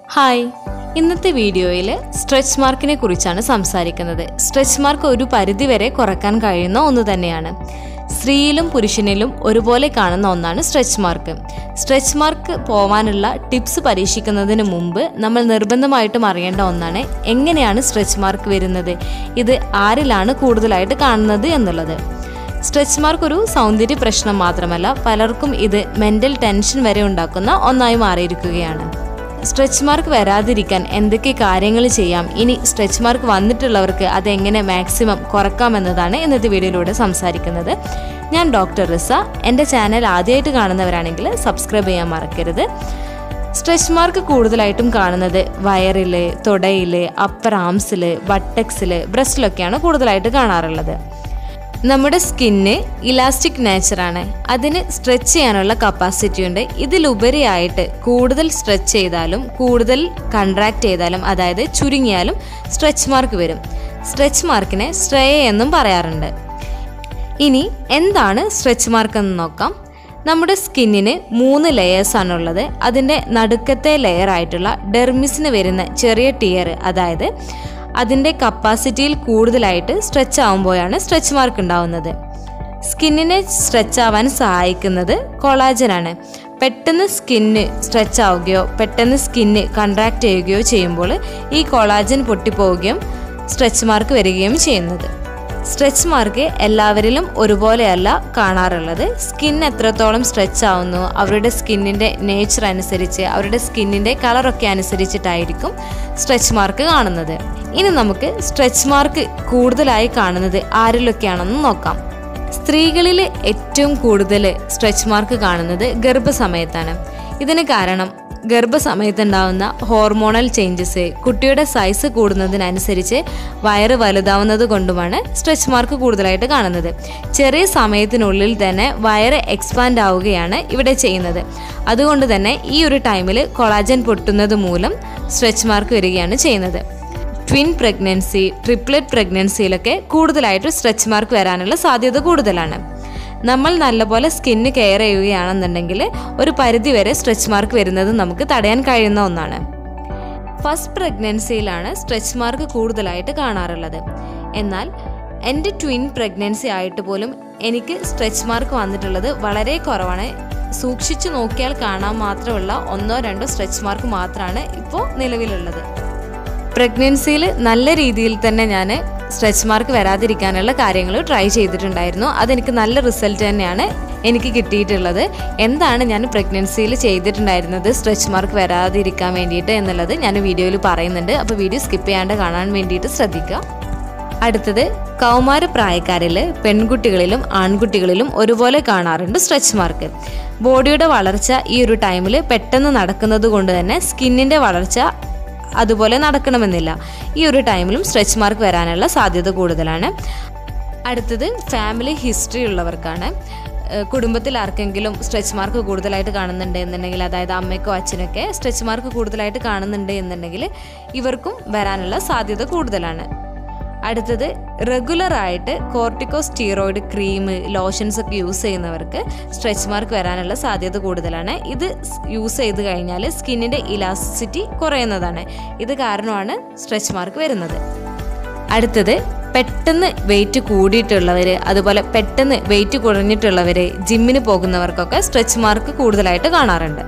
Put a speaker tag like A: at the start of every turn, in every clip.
A: hi ഇന്നത്തെ വീഡിയോയിൽ stretch മാർക്കിനെ കുറിച്ചാണ് സംസാരിക്കുന്നത് സ്ട്രെച്ച് മാർക്ക് ഒരു പരിധിവരെ കുറക്കാൻ കഴിയുന്ന ഒന്ന് തന്നെയാണ് സ്ത്രീയിലും പുരുഷനിലും ഒരുപോലെ കാണുന്ന ഒന്നാണ് സ്ട്രെച്ച് മാർക്ക് സ്ട്രെച്ച് മാർക്ക് പോവാനുള്ള ടിപ്സ് പരീക്ഷിക്കുന്നതിന് മുമ്പ് നമ്മൾ നിർബന്ധമായിട്ടും അറിയേണ്ട ഒന്നാണ് എങ്ങനെയാണ് സ്ട്രെച്ച് മാർക്ക് വരുന്നത് ഇത് ആരിലാണ് കൂടുതലായിട്ട് കാണുന്നത് എന്നുള്ളത് സ്ട്രെച്ച് മാർക്ക് ഒരു സൗന്ദര്യ പ്രശ്നം മാത്രമല്ല പലർക്കും ഇത് മെൻ്റൽ ടെൻഷൻ വരെ ഉണ്ടാക്കുന്ന ഒന്നായി മാറിയിരിക്കുകയാണ് സ്ട്രെച്ച് മാർക്ക് വരാതിരിക്കാൻ എന്തൊക്കെ കാര്യങ്ങൾ ചെയ്യാം ഇനി സ്ട്രെച്ച് മാർക്ക് വന്നിട്ടുള്ളവർക്ക് അതെങ്ങനെ മാക്സിമം കുറക്കാമെന്നതാണ് ഇന്നത്തെ വീഡിയോയിലൂടെ സംസാരിക്കുന്നത് ഞാൻ ഡോക്ടർ റിസ എൻ്റെ ചാനൽ ആദ്യമായിട്ട് കാണുന്നവരാണെങ്കിൽ സബ്സ്ക്രൈബ് ചെയ്യാൻ മറക്കരുത് സ്ട്രെച്ച് മാർക്ക് കൂടുതലായിട്ടും കാണുന്നത് വയറിൽ തുടയിൽ അപ്പർ ആംസിൽ ബട്ടക്സിൽ ബ്രസ്റ്റിലൊക്കെയാണ് കൂടുതലായിട്ട് കാണാറുള്ളത് നമ്മുടെ സ്കിന്ന് ഇലാസ്റ്റിക് നേച്ചറാണ് അതിന് സ്ട്രെച്ച് ചെയ്യാനുള്ള കപ്പാസിറ്റി ഉണ്ട് ഇതിലുപരിയായിട്ട് കൂടുതൽ സ്ട്രെച്ച് ചെയ്താലും കൂടുതൽ കൺട്രാക്ട് ചെയ്താലും അതായത് ചുരുങ്ങിയാലും സ്ട്രെച്ച് മാർക്ക് വരും സ്ട്രെച്ച് മാർക്കിനെ സ്ട്രേ എന്നും പറയാറുണ്ട് ഇനി എന്താണ് സ്ട്രെച്ച് മാർക്ക് എന്ന് നോക്കാം നമ്മുടെ സ്കിന്നിന് മൂന്ന് ലെയേഴ്സാണ് ഉള്ളത് അതിൻ്റെ നടുക്കത്തെ ലെയർ ആയിട്ടുള്ള ഡെർമിസിന് വരുന്ന ചെറിയ ടിയർ അതായത് അതിൻ്റെ കപ്പാസിറ്റിയിൽ കൂടുതലായിട്ട് സ്ട്രെച്ച് ആകുമ്പോഴാണ് സ്ട്രെച്ച് മാർക്ക് ഉണ്ടാവുന്നത് സ്കിന്നിനെ സ്ട്രെച്ച് ആവാൻ സഹായിക്കുന്നത് കൊളാജനാണ് പെട്ടെന്ന് സ്കിന്ന് സ്ട്രെച്ച് ആവുകയോ പെട്ടെന്ന് സ്കിന്ന് കൺട്രാക്ട് ചെയ്യുകയോ ചെയ്യുമ്പോൾ ഈ കൊളാജൻ പൊട്ടിപ്പോവുകയും സ്ട്രെച്ച് മാർക്ക് വരികയും ചെയ്യുന്നത് സ്ട്രെച്ച് മാർക്ക് എല്ലാവരിലും ഒരുപോലെയല്ല കാണാറുള്ളത് സ്കിൻ എത്രത്തോളം സ്ട്രെച്ച് ആവുന്നു അവരുടെ സ്കിന്നിൻ്റെ നേച്ചർ അനുസരിച്ച് അവരുടെ സ്കിന്നിൻ്റെ കളറൊക്കെ അനുസരിച്ചിട്ടായിരിക്കും സ്ട്രെച്ച് മാർക്ക് കാണുന്നത് ഇനി നമുക്ക് സ്ട്രെച്ച് മാർക്ക് കൂടുതലായി കാണുന്നത് ആരിലൊക്കെയാണെന്ന് നോക്കാം സ്ത്രീകളിൽ ഏറ്റവും കൂടുതൽ സ്ട്രെച്ച് മാർക്ക് കാണുന്നത് ഗർഭസമയത്താണ് ഇതിന് കാരണം ഗർഭസമയത്തുണ്ടാവുന്ന ഹോർമോണൽ ചേഞ്ചസ് കുട്ടിയുടെ സൈസ് കൂടുന്നതിനനുസരിച്ച് വയറ് വലുതാവുന്നത് കൊണ്ടുമാണ് സ്ട്രെച്ച് മാർക്ക് കൂടുതലായിട്ട് കാണുന്നത് ചെറിയ സമയത്തിനുള്ളിൽ തന്നെ വയറ് എക്സ്പാൻഡ് ആവുകയാണ് ഇവിടെ ചെയ്യുന്നത് അതുകൊണ്ട് തന്നെ ഈ ഒരു ടൈമിൽ കൊളാജൻ പൊട്ടുന്നത് മൂലം സ്ട്രെച്ച് മാർക്ക് വരികയാണ് ചെയ്യുന്നത് ട്വിൻ പ്രഗ്നൻസി ട്രിപ്ലറ്റ് പ്രഗ്നൻസിയിലൊക്കെ കൂടുതലായിട്ട് സ്ട്രെച്ച് മാർക്ക് വരാനുള്ള സാധ്യത കൂടുതലാണ് നമ്മൾ നല്ലപോലെ സ്കിന്ന് കെയർ ചെയ്യുകയാണെന്നുണ്ടെങ്കിൽ ഒരു പരിധി വരെ സ്ട്രെച്ച് മാർക്ക് വരുന്നത് നമുക്ക് തടയാൻ കഴിയുന്ന ഒന്നാണ് ഫസ്റ്റ് പ്രഗ്നൻസിയിലാണ് സ്ട്രെച്ച് മാർക്ക് കൂടുതലായിട്ട് കാണാറുള്ളത് എന്നാൽ എൻ്റെ ട്വിൻ പ്രഗ്നൻസി ആയിട്ട് പോലും എനിക്ക് സ്ട്രെച്ച് മാർക്ക് വന്നിട്ടുള്ളത് വളരെ കുറവാണ് സൂക്ഷിച്ചു നോക്കിയാൽ കാണാൻ മാത്രമുള്ള ഒന്നോ രണ്ടോ സ്ട്രെച്ച് മാർക്ക് മാത്രമാണ് ഇപ്പോൾ നിലവിലുള്ളത് പ്രഗ്നൻസിയിൽ നല്ല രീതിയിൽ തന്നെ ഞാൻ സ്ട്രെച്ച് മാർക്ക് വരാതിരിക്കാനുള്ള കാര്യങ്ങൾ ട്രൈ ചെയ്തിട്ടുണ്ടായിരുന്നു അതെനിക്ക് നല്ല റിസൾട്ട് തന്നെയാണ് എനിക്ക് കിട്ടിയിട്ടുള്ളത് എന്താണ് ഞാൻ പ്രഗ്നൻസിയിൽ ചെയ്തിട്ടുണ്ടായിരുന്നത് സ്ട്രെച്ച് മാർക്ക് വരാതിരിക്കാൻ വേണ്ടിയിട്ട് എന്നുള്ളത് ഞാൻ വീഡിയോയിൽ പറയുന്നുണ്ട് അപ്പോൾ വീഡിയോ സ്കിപ്പ് ചെയ്യാണ്ട് കാണാൻ വേണ്ടിയിട്ട് ശ്രദ്ധിക്കുക അടുത്തത് കൗമാര പ്രായക്കാരിൽ പെൺകുട്ടികളിലും ആൺകുട്ടികളിലും ഒരുപോലെ കാണാറുണ്ട് സ്ട്രെച്ച് മാർക്ക് ബോഡിയുടെ വളർച്ച ഈ ഒരു ടൈമിൽ പെട്ടെന്ന് നടക്കുന്നത് കൊണ്ട് തന്നെ സ്കിന്നിൻ്റെ വളർച്ച അതുപോലെ നടക്കണമെന്നില്ല ഈ ഒരു ടൈമിലും സ്ട്രെച്ച് മാർക്ക് വരാനുള്ള സാധ്യത കൂടുതലാണ് അടുത്തത് ഫാമിലി ഹിസ്റ്ററി ഉള്ളവർക്കാണ് കുടുംബത്തിൽ ആർക്കെങ്കിലും സ്ട്രെച്ച് മാർക്ക് കൂടുതലായിട്ട് കാണുന്നുണ്ട് എന്നുണ്ടെങ്കിൽ അതായത് അമ്മയ്ക്കോ അച്ഛനൊക്കെ സ്ട്രെച്ച് മാർക്ക് കൂടുതലായിട്ട് കാണുന്നുണ്ട് എന്നുണ്ടെങ്കിൽ ഇവർക്കും വരാനുള്ള സാധ്യത കൂടുതലാണ് അടുത്തത് റെഗുലർ ആയിട്ട് കോർട്ടിക്കോ സ്റ്റീറോയിഡ് ക്രീം ലോഷൻസ് ഒക്കെ യൂസ് ചെയ്യുന്നവർക്ക് സ്ട്രെച്ച് മാർക്ക് വരാനുള്ള സാധ്യത കൂടുതലാണ് ഇത് യൂസ് ചെയ്ത് കഴിഞ്ഞാൽ സ്കിന്നിൻ്റെ ഇലാസ്റ്റിസിറ്റി കുറയുന്നതാണ് ഇത് കാരണമാണ് സ്ട്രെച്ച് മാർക്ക് വരുന്നത് അടുത്തത് പെട്ടെന്ന് വെയിറ്റ് കൂടിയിട്ടുള്ളവർ അതുപോലെ പെട്ടെന്ന് വെയിറ്റ് കുറഞ്ഞിട്ടുള്ളവർ ജിമ്മിന് പോകുന്നവർക്കൊക്കെ സ്ട്രെച്ച് മാർക്ക് കൂടുതലായിട്ട് കാണാറുണ്ട്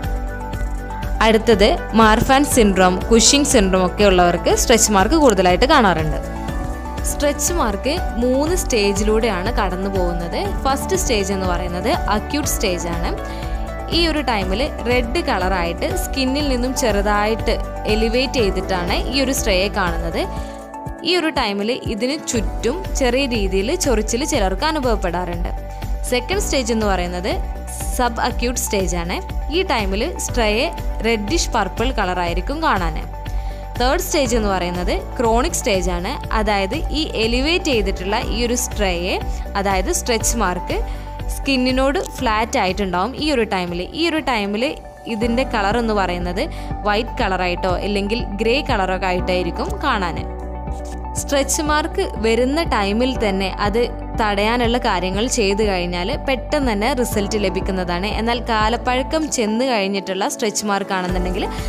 A: അടുത്തത് മാർഫാൻ സിൻഡ്രോം കുഷിംഗ് സിൻഡ്രോം ഒക്കെ ഉള്ളവർക്ക് സ്ട്രെച്ച് മാർക്ക് കൂടുതലായിട്ട് കാണാറുണ്ട് സ്ട്രെച്ച് മാർക്ക് മൂന്ന് സ്റ്റേജിലൂടെയാണ് കടന്നു പോകുന്നത് ഫസ്റ്റ് സ്റ്റേജ് എന്ന് പറയുന്നത് അക്യൂട്ട് സ്റ്റേജ് ആണ് ഈ ഒരു ടൈമിൽ റെഡ് കളറായിട്ട് സ്കിന്നിൽ നിന്നും ചെറുതായിട്ട് എലിവേറ്റ് ചെയ്തിട്ടാണ് ഈ ഒരു സ്ട്രേയെ കാണുന്നത് ഈ ഒരു ടൈമിൽ ഇതിന് ചുറ്റും ചെറിയ രീതിയിൽ ചൊറിച്ചിൽ ചിലർക്ക് അനുഭവപ്പെടാറുണ്ട് സെക്കൻഡ് സ്റ്റേജ് എന്ന് പറയുന്നത് സബ് അക്യൂട്ട് സ്റ്റേജ് ആണ് ഈ ടൈമിൽ സ്ട്രേയെ റെഡിഷ് പർപ്പിൾ കളറായിരിക്കും കാണാൻ തേർഡ് സ്റ്റേജ് എന്ന് പറയുന്നത് ക്രോണിക് സ്റ്റേജ് ആണ് അതായത് ഈ എലിവേറ്റ് ചെയ്തിട്ടുള്ള ഈ ഒരു സ്ട്രേയെ അതായത് സ്ട്രെച്ച് മാർക്ക് സ്കിന്നിനോട് ഫ്ലാറ്റ് ആയിട്ടുണ്ടാവും ഈ ഒരു ടൈമിൽ ഈ ഒരു ടൈമിൽ ഇതിൻ്റെ കളർ എന്ന് പറയുന്നത് വൈറ്റ് കളറായിട്ടോ അല്ലെങ്കിൽ ഗ്രേ കളറൊക്കെ ആയിട്ടായിരിക്കും കാണാൻ സ്ട്രെച്ച് മാർക്ക് വരുന്ന ടൈമിൽ തന്നെ അത് തടയാനുള്ള കാര്യങ്ങൾ ചെയ്തു കഴിഞ്ഞാൽ പെട്ടെന്ന് തന്നെ റിസൾട്ട് ലഭിക്കുന്നതാണ് എന്നാൽ കാലപ്പഴക്കം ചെന്ന് കഴിഞ്ഞിട്ടുള്ള സ്ട്രെച്ച് മാർക്ക് ആണെന്നുണ്ടെങ്കിൽ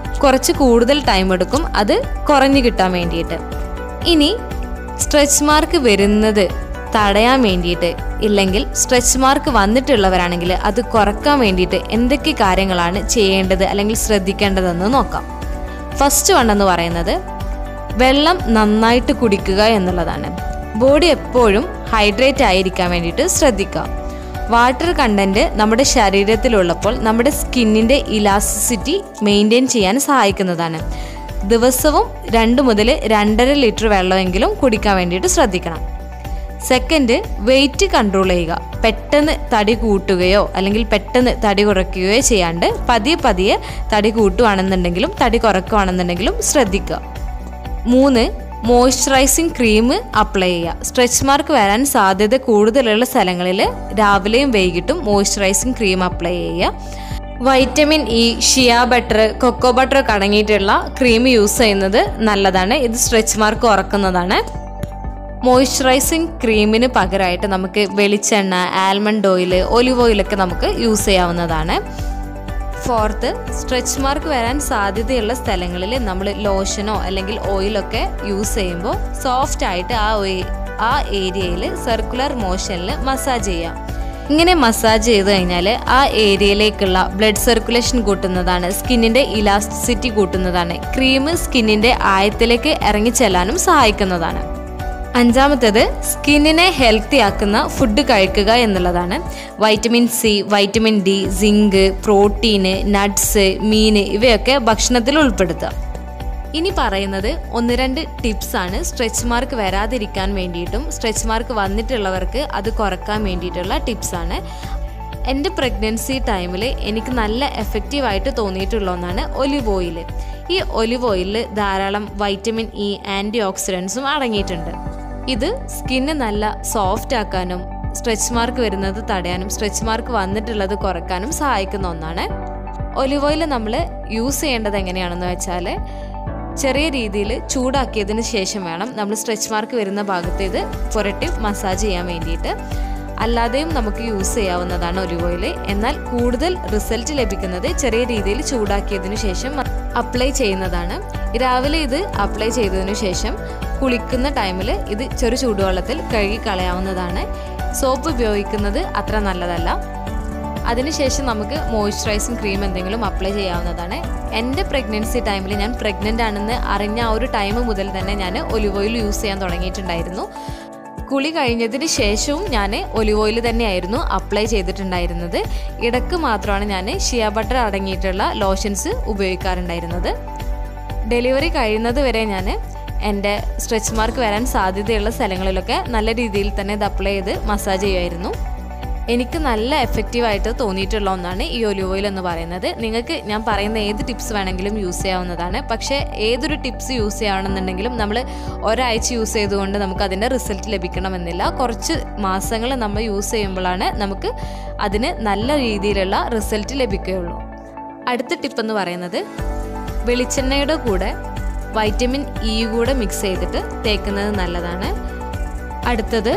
A: കുറച്ച് കൂടുതൽ ടൈം എടുക്കും അത് കുറഞ്ഞു കിട്ടാൻ വേണ്ടിയിട്ട് ഇനി സ്ട്രെച്ച് മാർക്ക് വരുന്നത് തടയാൻ വേണ്ടിയിട്ട് ഇല്ലെങ്കിൽ സ്ട്രെച്ച് മാർക്ക് വന്നിട്ടുള്ളവരാണെങ്കിൽ അത് കുറക്കാൻ വേണ്ടിയിട്ട് എന്തൊക്കെ കാര്യങ്ങളാണ് ചെയ്യേണ്ടത് അല്ലെങ്കിൽ ശ്രദ്ധിക്കേണ്ടതെന്ന് നോക്കാം ഫസ്റ്റ് വൺ എന്ന് പറയുന്നത് വെള്ളം നന്നായിട്ട് കുടിക്കുക എന്നുള്ളതാണ് ബോഡി എപ്പോഴും ഹൈഡ്രേറ്റ് ആയിരിക്കാൻ വേണ്ടിയിട്ട് ശ്രദ്ധിക്കുക വാട്ടർ കണ്ടന്റ് നമ്മുടെ ശരീരത്തിലുള്ളപ്പോൾ നമ്മുടെ സ്കിന്നിൻ്റെ ഇലാസ്റ്റിസിറ്റി മെയിൻറ്റെയിൻ ചെയ്യാൻ സഹായിക്കുന്നതാണ് ദിവസവും രണ്ട് മുതൽ രണ്ടര ലിറ്റർ വെള്ളമെങ്കിലും കുടിക്കാൻ വേണ്ടിയിട്ട് ശ്രദ്ധിക്കണം സെക്കൻഡ് വെയിറ്റ് കൺട്രോൾ ചെയ്യുക പെട്ടെന്ന് തടി കൂട്ടുകയോ അല്ലെങ്കിൽ പെട്ടെന്ന് തടി കുറയ്ക്കുകയോ ചെയ്യാണ്ട് പതിയെ പതിയെ തടി കൂട്ടുകയാണെന്നുണ്ടെങ്കിലും തടി കുറയ്ക്കുകയാണെന്നുണ്ടെങ്കിലും ശ്രദ്ധിക്കുക മൂന്ന് മോയ്സ്ചറൈസിങ് ക്രീം അപ്ലൈ ചെയ്യുക സ്ട്രെച്ച് മാർക്ക് വരാൻ സാധ്യത കൂടുതലുള്ള സ്ഥലങ്ങളിൽ രാവിലെയും വൈകിട്ടും മോയ്സ്ചറൈസിങ് ക്രീം അപ്ലൈ ചെയ്യുക vitamin E shea butter cocoa butter ഒക്കെ അടങ്ങിയിട്ടുള്ള ക്രീം യൂസ് ചെയ്യുന്നത് നല്ലതാണ് ഇത് സ്ട്രെച്ച് മാർക്ക് കുറക്കുന്നതാണ് മോയ്സ്ചറൈസിങ് ക്രീമിന് പകരമായിട്ട് നമുക്ക് വെളിച്ചെണ്ണ ആൽമണ്ട് ഓയിൽ ഒലിവ് ഓയിലൊക്കെ നമുക്ക് യൂസ് ചെയ്യാവുന്നതാണ് ഫോർത്ത് സ്ട്രെച്ച് മാർക്ക് വരാൻ സാധ്യതയുള്ള സ്ഥലങ്ങളിൽ നമ്മൾ ലോഷനോ അല്ലെങ്കിൽ ഓയിലൊക്കെ യൂസ് ചെയ്യുമ്പോൾ സോഫ്റ്റ് ആയിട്ട് ആ ഓയി ആ ഏരിയയിൽ സർക്കുലർ മോഷനിൽ മസാജ് ചെയ്യാം ഇങ്ങനെ മസാജ് ചെയ്ത് കഴിഞ്ഞാൽ ആ ഏരിയയിലേക്കുള്ള ബ്ലഡ് സർക്കുലേഷൻ കൂട്ടുന്നതാണ് സ്കിന്നിൻ്റെ ഇലാസ്റ്റിസിറ്റി കൂട്ടുന്നതാണ് ക്രീം സ്കിന്നിൻ്റെ ആയത്തിലേക്ക് ഇറങ്ങിച്ചെല്ലാനും സഹായിക്കുന്നതാണ് അഞ്ചാമത്തേത് സ്കിന്നിനെ ഹെൽത്തി ആക്കുന്ന ഫുഡ് കഴിക്കുക എന്നുള്ളതാണ് vitamin C vitamin D zinc protein nuts മീന് ഇവയൊക്കെ ഭക്ഷണത്തിൽ ഉൾപ്പെടുത്തുക ഇനി പറയുന്നത് ഒന്ന് രണ്ട് ടിപ്സ് ആണ് സ്ട്രെച്ച് മാർക്ക് വരാതിരിക്കാൻ വേണ്ടിയിട്ടും സ്ട്രെച്ച് മാർക്ക് വന്നിട്ടുള്ളവർക്ക് അത് കുറക്കാൻ വേണ്ടിയിട്ടുള്ള ടിപ്സ് ആണ് എൻ്റെ പ്രഗ്നൻസി ടൈമിൽ എനിക്ക് നല്ല എഫക്റ്റീവായിട്ട് തോന്നിയിട്ടുള്ള ഒന്നാണ് ഒലിവ് ഓയിൽ ഈ ഒലിവ് ഓയിലിൽ ധാരാളം വൈറ്റമിൻ ഇ ആൻറ്റി ഓക്സിഡൻസും അടങ്ങിയിട്ടുണ്ട് ഇത് സ്കിന്ന് നല്ല സോഫ്റ്റ് ആക്കാനും സ്ട്രെച്ച് മാർക്ക് വരുന്നത് തടയാനും സ്ട്രെച്ച് മാർക്ക് വന്നിട്ടുള്ളത് കുറക്കാനും സഹായിക്കുന്ന ഒന്നാണ് ഒലിവ് ഓയിൽ നമ്മൾ യൂസ് ചെയ്യേണ്ടത് എങ്ങനെയാണെന്ന് വെച്ചാൽ ചെറിയ രീതിയിൽ ചൂടാക്കിയതിന് ശേഷം വേണം നമ്മൾ സ്ട്രെച്ച് മാർക്ക് വരുന്ന ഭാഗത്ത് ഇത് പുരട്ടി മസാജ് ചെയ്യാൻ വേണ്ടിയിട്ട് അല്ലാതെയും നമുക്ക് യൂസ് ചെയ്യാവുന്നതാണ് ഒലിവ് ഓയിൽ എന്നാൽ കൂടുതൽ റിസൾട്ട് ലഭിക്കുന്നത് ചെറിയ രീതിയിൽ ചൂടാക്കിയതിനു ശേഷം അപ്ലൈ ചെയ്യുന്നതാണ് രാവിലെ ഇത് അപ്ലൈ ചെയ്തതിനു ശേഷം കുളിക്കുന്ന ടൈമിൽ ഇത് ചെറു ചൂടുവെള്ളത്തിൽ കഴുകി കളയാവുന്നതാണ് സോപ്പ് ഉപയോഗിക്കുന്നത് അത്ര നല്ലതല്ല അതിനുശേഷം നമുക്ക് മോയ്സ്ചറൈസിങ് ക്രീം എന്തെങ്കിലും അപ്ലൈ ചെയ്യാവുന്നതാണ് എൻ്റെ പ്രഗ്നൻസി ടൈമിൽ ഞാൻ പ്രഗ്നൻ്റ് ആണെന്ന് അറിഞ്ഞ ആ ഒരു ടൈം മുതൽ തന്നെ ഞാൻ ഒലിവ് ഓയിൽ യൂസ് ചെയ്യാൻ തുടങ്ങിയിട്ടുണ്ടായിരുന്നു കുളി കഴിഞ്ഞതിന് ശേഷവും ഞാൻ ഒലിവ് ഓയിൽ തന്നെയായിരുന്നു അപ്ലൈ ചെയ്തിട്ടുണ്ടായിരുന്നത് ഇടക്ക് മാത്രമാണ് ഞാൻ ഷിയ ബട്ടർ അടങ്ങിയിട്ടുള്ള ലോഷൻസ് ഉപയോഗിക്കാറുണ്ടായിരുന്നത് ഡെലിവറി കഴിയുന്നത് വരെ ഞാൻ എൻ്റെ സ്ട്രെച്ച് മാർക്ക് വരാൻ സാധ്യതയുള്ള സ്ഥലങ്ങളിലൊക്കെ നല്ല രീതിയിൽ തന്നെ ഇത് അപ്ലൈ ചെയ്ത് മസാജ് ചെയ്യുമായിരുന്നു എനിക്ക് നല്ല എഫക്റ്റീവായിട്ട് തോന്നിയിട്ടുള്ള ഒന്നാണ് ഈ ഒലിവ് ഓയിൽ എന്ന് പറയുന്നത് നിങ്ങൾക്ക് ഞാൻ പറയുന്ന ഏത് ടിപ്സ് വേണമെങ്കിലും യൂസ് ചെയ്യാവുന്നതാണ് പക്ഷേ ഏതൊരു ടിപ്സ് യൂസ് ചെയ്യുകയാണെന്നുണ്ടെങ്കിലും നമ്മൾ ഒരാഴ്ച യൂസ് ചെയ്തുകൊണ്ട് നമുക്ക് അതിൻ്റെ റിസൾട്ട് ലഭിക്കണമെന്നില്ല കുറച്ച് മാസങ്ങൾ നമ്മൾ യൂസ് ചെയ്യുമ്പോഴാണ് നമുക്ക് അതിന് നല്ല രീതിയിലുള്ള റിസൾട്ട് ലഭിക്കുകയുള്ളൂ അടുത്ത ടിപ്പ് എന്ന് പറയുന്നത് വെളിച്ചെണ്ണയുടെ കൂടെ വൈറ്റമിൻ ഇ കൂടെ മിക്സ് ചെയ്തിട്ട് തേക്കുന്നത് നല്ലതാണ് അടുത്തത്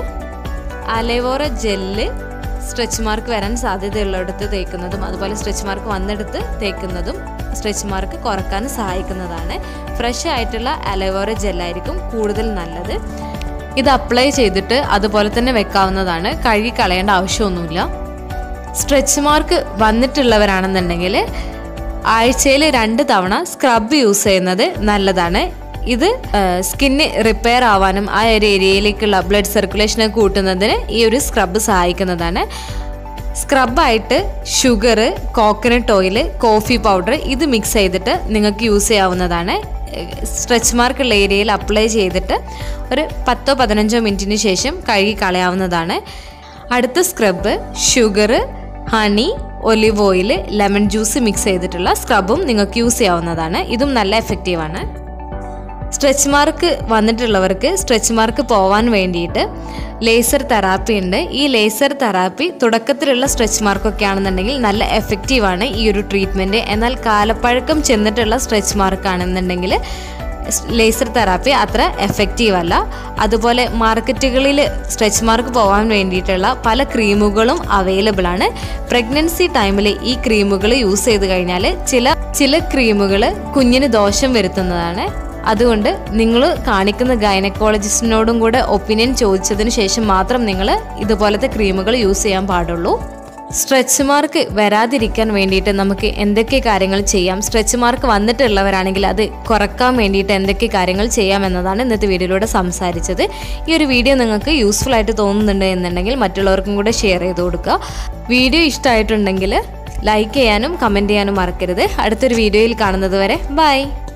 A: അലേവോറ ജെല്ല് സ്ട്രെച്ച് മാർക്ക് വരാൻ സാധ്യതയുള്ളിടത്ത് തേക്കുന്നതും അതുപോലെ സ്ട്രെച്ച് മാർക്ക് വന്നെടുത്ത് തേക്കുന്നതും സ്ട്രെച്ച് മാർക്ക് കുറക്കാൻ സഹായിക്കുന്നതാണ് ഫ്രഷ് ആയിട്ടുള്ള അലവോറ ജെല്ലായിരിക്കും കൂടുതൽ നല്ലത് ഇത് അപ്ലൈ ചെയ്തിട്ട് അതുപോലെ തന്നെ വെക്കാവുന്നതാണ് കഴുകി കളയേണ്ട ആവശ്യമൊന്നുമില്ല സ്ട്രെച്ച് മാർക്ക് വന്നിട്ടുള്ളവരാണെന്നുണ്ടെങ്കിൽ ആഴ്ചയിൽ രണ്ട് തവണ സ്ക്രബ് യൂസ് ചെയ്യുന്നത് നല്ലതാണ് ഇത് സ്കിന്ന് റിപ്പയർ ആവാനും ആ ഒരു ഏരിയയിലേക്കുള്ള ബ്ലഡ് സർക്കുലേഷനെ കൂട്ടുന്നതിന് ഈ ഒരു സ്ക്രബ് സഹായിക്കുന്നതാണ് സ്ക്രബായിട്ട് sugar coconut oil coffee powder ഇത് മിക്സ് ചെയ്തിട്ട് നിങ്ങൾക്ക് യൂസ് ചെയ്യാവുന്നതാണ് സ്ട്രെച്ച് മാർക്കുള്ള ഏരിയയിൽ അപ്ലൈ ചെയ്തിട്ട് ഒരു പത്തോ പതിനഞ്ചോ മിനിറ്റിന് ശേഷം കഴുകി കളയാവുന്നതാണ് അടുത്ത scrub sugar honey olive oil lemon juice mix ചെയ്തിട്ടുള്ള സ്ക്രബും നിങ്ങൾക്ക് യൂസ് ചെയ്യാവുന്നതാണ് ഇതും നല്ല എഫക്റ്റീവാണ് സ്ട്രെച്ച് മാർക്ക് വന്നിട്ടുള്ളവർക്ക് സ്ട്രെച്ച് മാർക്ക് പോവാൻ വേണ്ടിയിട്ട് ലേസർ തെറാപ്പി ഉണ്ട് ഈ ലേസർ തെറാപ്പി തുടക്കത്തിലുള്ള സ്ട്രെച്ച് മാർക്കൊക്കെ ആണെന്നുണ്ടെങ്കിൽ നല്ല എഫക്റ്റീവാണ് ഈ ഒരു ട്രീറ്റ്മെൻറ്റ് എന്നാൽ കാലപ്പഴക്കം ചെന്നിട്ടുള്ള സ്ട്രെച്ച് മാർക്ക് ആണെന്നുണ്ടെങ്കിൽ ലേസർ തെറാപ്പി അത്ര എഫക്റ്റീവ് അല്ല അതുപോലെ മാർക്കറ്റുകളിൽ സ്ട്രെച്ച് മാർക്ക് പോകാൻ വേണ്ടിയിട്ടുള്ള പല ക്രീമുകളും അവൈലബിൾ ആണ് പ്രഗ്നൻസി ടൈമിൽ ഈ ക്രീമുകൾ യൂസ് ചെയ്ത് കഴിഞ്ഞാൽ ചില ചില ക്രീമുകൾ കുഞ്ഞിന് ദോഷം വരുത്തുന്നതാണ് അതുകൊണ്ട് നിങ്ങൾ കാണിക്കുന്ന ഗൈനക്കോളജിസ്റ്റിനോടും കൂടെ ഒപ്പീനിയൻ ചോദിച്ചതിന് ശേഷം മാത്രം നിങ്ങൾ ഇതുപോലത്തെ ക്രീമുകൾ യൂസ് ചെയ്യാൻ പാടുള്ളൂ സ്ട്രെച്ച് മാർക്ക് വരാതിരിക്കാൻ വേണ്ടിയിട്ട് നമുക്ക് എന്തൊക്കെ കാര്യങ്ങൾ ചെയ്യാം സ്ട്രെച്ച് മാർക്ക് വന്നിട്ടുള്ളവരാണെങ്കിൽ അത് കുറക്കാൻ വേണ്ടിയിട്ട് എന്തൊക്കെ കാര്യങ്ങൾ ചെയ്യാം എന്നതാണ് ഇന്നത്തെ വീഡിയോയിലൂടെ സംസാരിച്ചത് ഈ ഒരു വീഡിയോ നിങ്ങൾക്ക് യൂസ്ഫുൾ ആയിട്ട് തോന്നുന്നുണ്ട് എന്നുണ്ടെങ്കിൽ മറ്റുള്ളവർക്കും കൂടെ ഷെയർ ചെയ്ത് കൊടുക്കുക വീഡിയോ ഇഷ്ടമായിട്ടുണ്ടെങ്കിൽ ലൈക്ക് ചെയ്യാനും കമൻറ്റ് ചെയ്യാനും മറക്കരുത് അടുത്തൊരു വീഡിയോയിൽ കാണുന്നത് വരെ ബൈ